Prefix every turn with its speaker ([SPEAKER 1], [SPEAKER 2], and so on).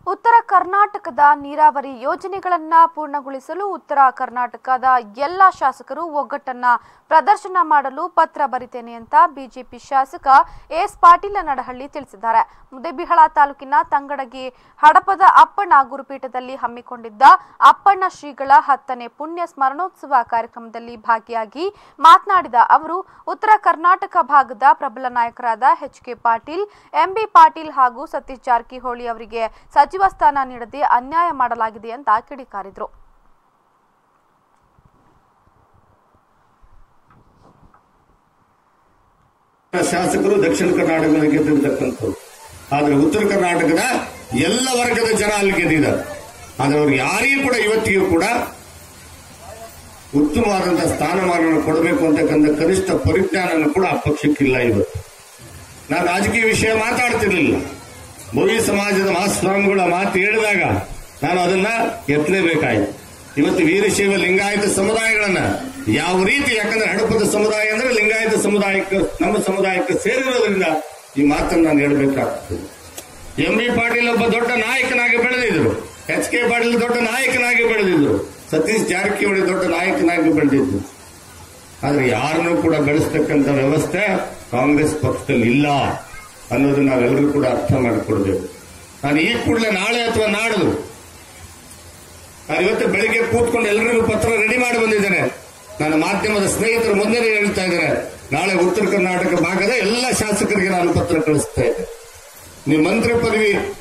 [SPEAKER 1] ಉತ್ತರ ಕರ್ನಾಟಕದ ನೀರಾವರಿ ಯೋಜನೆಗಳನ್ನ ಪೂರ್ಣಗೊಳಿಸಲು ಉತ್ತರ ಕರ್ನಾಟಕದ ಎಲ್ಲ ಶಾಸಕರು ಒಗ್ಗಟ್ಟನ್ನ ಪ್ರದರ್ಶನ ಮಾಡಲು ಪತ್ರ ಬರಿತೇನೆ ಅಂತ ಬಿಜೆಪಿ ಶಾಸಕ ಎಸ್ ಪಾಟೀಲ ನಡಹಳ್ಳಿ ತಿಳಿಸಿದ್ದಾರೆ ಮುದೇಬಿಹಳ ತಾಲೂಕಿನ ತಂಗಡಗಿ ಹಡಪದ ಅಪ್ಪಣ್ಣ ಗುರುಪೀಠದಲ್ಲಿ ಹಮ್ಮಿಕೊಂಡಿದ್ದ ಅಪ್ಪಣ್ಣ ಶ್ರೀಗಳ ಹತ್ತನೇ ಪುಣ್ಯ ಸ್ಮರಣೋತ್ಸವ ಕಾರ್ಯಕ್ರಮದಲ್ಲಿ ಭಾಗಿಯಾಗಿ ಮಾತನಾಡಿದ ಅವರು ಉತ್ತರ ಕರ್ನಾಟಕ ಭಾಗದ ಪ್ರಬಲ ನಾಯಕರಾದ H K Patil M B Patil ಹಾಗೂ ಸತೀಶ್ ಜಾರಕಿಹೊಳಿ ಅವರಿಗೆ ಸಚಿವ ಸ್ಥಾನ ನೀಡದೆ ಅನ್ಯಾಯ ಮಾಡಲಾಗಿದೆ ಅಂತ ಕಿಡಿಕಾರಿದ್ರು
[SPEAKER 2] ಶಾಸಕರು ದಕ್ಷಿಣ ಕರ್ನಾಟಕದಲ್ಲಿ ಗೆದ್ದಿರ್ತಕ್ಕಂಥವ್ರು ಆದ್ರೆ ಉತ್ತರ ಕರ್ನಾಟಕದ ಎಲ್ಲ ವರ್ಗದ ಜನ ಅಲ್ಲಿ ಗೆದ್ದಿದ್ದಾರೆ ಆದ್ರೆ ಅವ್ರು ಯಾರಿಗೂ ಕೂಡ ಇವತ್ತಿಗೂ ಕೂಡ ಉತ್ತಮವಾದಂತಹ ಸ್ಥಾನಮಾನವನ್ನು ಕೊಡಬೇಕು ಅಂತಕ್ಕಂಥ ಕನಿಷ್ಠ ಪರಿಜ್ಞಾನ ಕೂಡ ಆ ಪಕ್ಷಕ್ಕಿಲ್ಲ ಇವತ್ತು ನಾನು ರಾಜಕೀಯ ವಿಷಯ ಮಾತಾಡ್ತಿರ್ಲಿಲ್ಲ ಭೋವಿ ಸಮಾಜದ ಮಹಾಸ್ವಾಮಿಗಳ ಮಾತು ಹೇಳಿದಾಗ ನಾನು ಅದನ್ನ ಎತ್ತಲೇಬೇಕಾಯಿತು ಇವತ್ತು ವೀರಶೈವ ಲಿಂಗಾಯತ ಸಮುದಾಯಗಳನ್ನ ಯಾವ ರೀತಿ ಯಾಕಂದ್ರೆ ಹಡಪದ ಸಮುದಾಯ ಅಂದ್ರೆ ಲಿಂಗಾಯತ ಸಮುದಾಯಕ್ಕೆ ನಮ್ಮ ಸಮುದಾಯಕ್ಕೆ ಸೇರಿರೋದ್ರಿಂದ ಈ ಮಾತನ್ನು ನಾನು ಹೇಳಬೇಕಾಗ್ತದೆ ಎಂ ಬಿ ಪಾಟೀಲ್ ಒಬ್ಬ ದೊಡ್ಡ ನಾಯಕನಾಗಿ ಬೆಳೆದಿದ್ರು ಎಚ್ ಕೆ ಪಾಟೀಲ್ ದೊಡ್ಡ ನಾಯಕನಾಗಿ ಬೆಳೆದಿದ್ರು ಸತೀಶ್ ಜಾರಕಿಹೊಳಿ ದೊಡ್ಡ ನಾಯಕನಾಗಿ ಬೆಳೆದಿದ್ರು ಆದ್ರೆ ಯಾರನ್ನೂ ಕೂಡ ಬೆಳೆಸ್ತಕ್ಕಂಥ ವ್ಯವಸ್ಥೆ ಕಾಂಗ್ರೆಸ್ ಪಕ್ಷದಲ್ಲಿ ಇಲ್ಲ ಅನ್ನೋದನ್ನ ನಾವೆಲ್ಲರೂ ಕೂಡ ಅರ್ಥ ಮಾಡಿಕೊಡ್ಬೇಕು ನಾನು ಈ ಕೂಡಲೇ ನಾಳೆ ಅಥವಾ ನಾಡ್ದು ನಾನು ಇವತ್ತು ಬೆಳಿಗ್ಗೆ ಕೂತ್ಕೊಂಡು ಎಲ್ಲರಿಗೂ ಪತ್ರ ರೆಡಿ ಮಾಡಿ ಬಂದಿದ್ದೇನೆ ನನ್ನ ಮಾಧ್ಯಮದ ಸ್ನೇಹಿತರ ಮುಂದೆ ಹೇಳ್ತಾ ಇದ್ದೇನೆ ನಾಳೆ ಉತ್ತರ ಕರ್ನಾಟಕ ಭಾಗದ ಎಲ್ಲ ಶಾಸಕರಿಗೆ ನಾನು ಪತ್ರ ಕಳಿಸ್ತಾ ಇದ್ದೇನೆ ನೀವು ಮಂತ್ರಿ ಪದವಿ